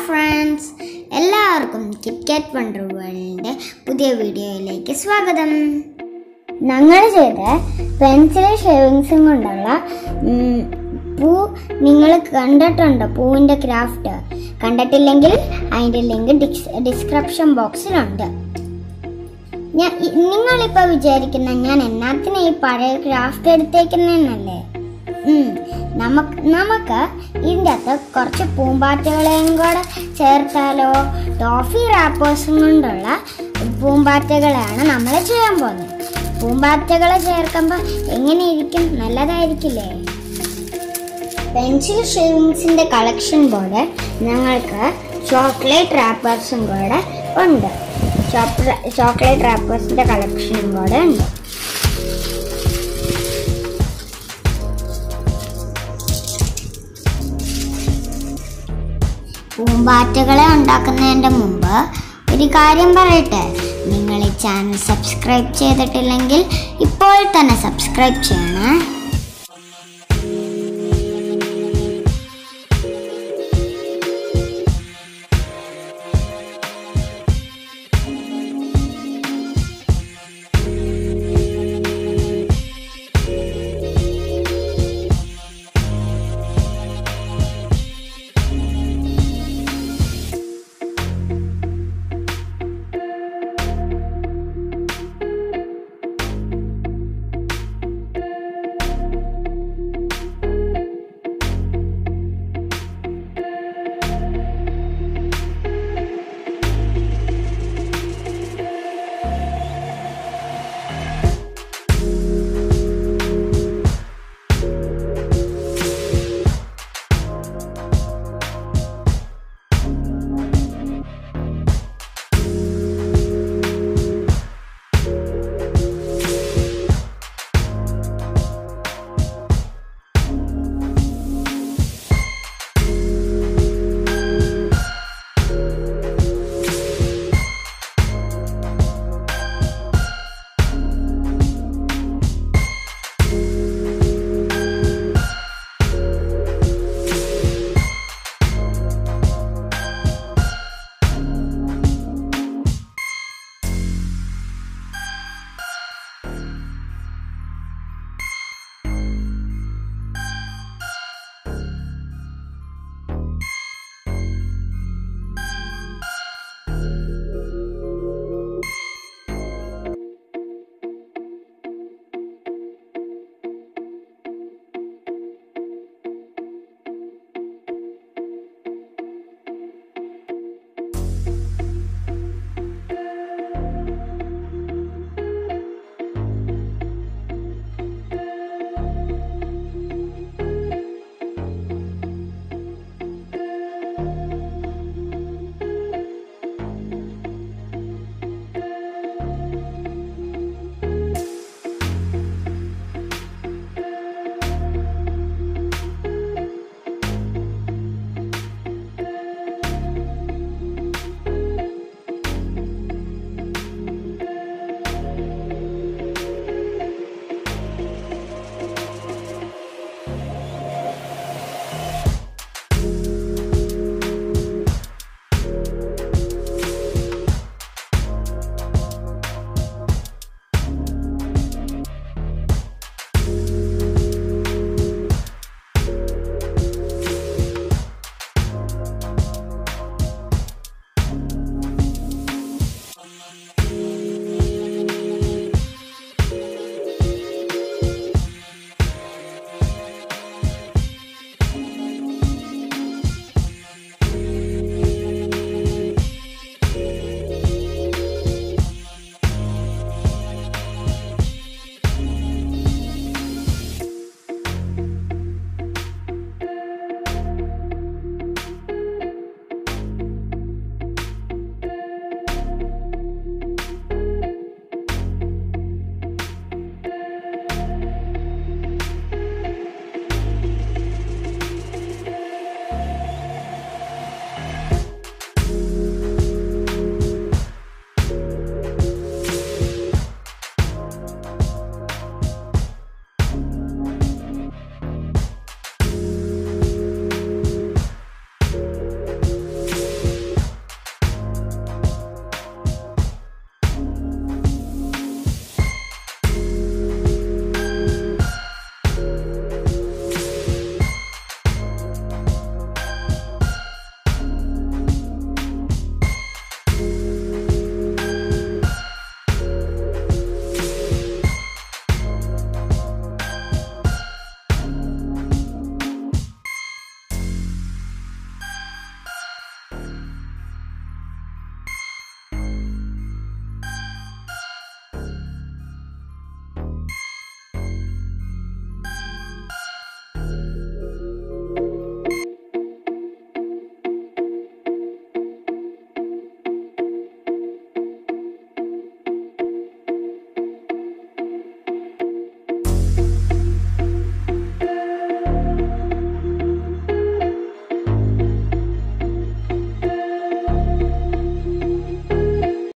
friends എല്ലാവർക്കും KitKat wonder വേൾഡിൻ്റെ പുതിയ വീഡിയോയിലേക്ക് സ്വാഗതം ഞങ്ങൾ ചെയ്ത പെൻസിൽ ഷേവിങ്സും കൊണ്ടുള്ള ഉം, പൂ നിങ്ങൾ കണ്ടിട്ടുണ്ടോ പൂവിൻ്റെ ക്രാഫ്റ്റ് കണ്ടിട്ടില്ലെങ്കിൽ അതിൻ്റെ ലിങ്ക് ഡിസ്ക്രിപ്ഷൻ ബോക്സിലുണ്ട് ഞാൻ ഇ- നിങ്ങളിപ്പോൾ വിചാരിക്കുന്ന ഞാൻ എന്നാത്തിന് ഈ പഴയ ക്രാഫ്റ്റ് എടുത്തേക്കുന്നതെന്നല്ലേ ഉം, നമുക്ക് നമുക്ക് ഇതിൻ്റെ അകത്ത് കുറച്ച് പൂമ്പാറ്റകളെയും കൂടെ ചേർത്താലോ ടോഫി റാപ്പേഴ്സും കൊണ്ടുള്ള പൂമ്പാറ്റകളാണ് നമ്മൾ ചെയ്യാൻ പോകുന്നത് പൂമ്പാറ്റകളെ ചേർക്കുമ്പോൾ എങ്ങനെയിരിക്കും നല്ലതായിരിക്കില്ലേ പെൻസിൽ ഷേവിങ്സിൻ്റെ കളക്ഷൻ പോലെ ഞങ്ങൾക്ക് ചോക്ലേറ്റ് റാപ്പേഴ്സും കൂടെ ഉണ്ട് ചോക്ലേറ്റ് റാപ്പേഴ്സിൻ്റെ കളക്ഷനും കൂടെ ഉണ്ട് പൂമ്പാറ്റകളെ ഉണ്ടാക്കുന്നതിൻ്റെ മുമ്പ് ഒരു കാര്യം പറയട്ടെ നിങ്ങൾ ഈ ചാനൽ സബ്സ്ക്രൈബ് ചെയ്തിട്ടില്ലെങ്കിൽ ഇപ്പോൾ തന്നെ സബ്സ്ക്രൈബ് ചെയ്യണേ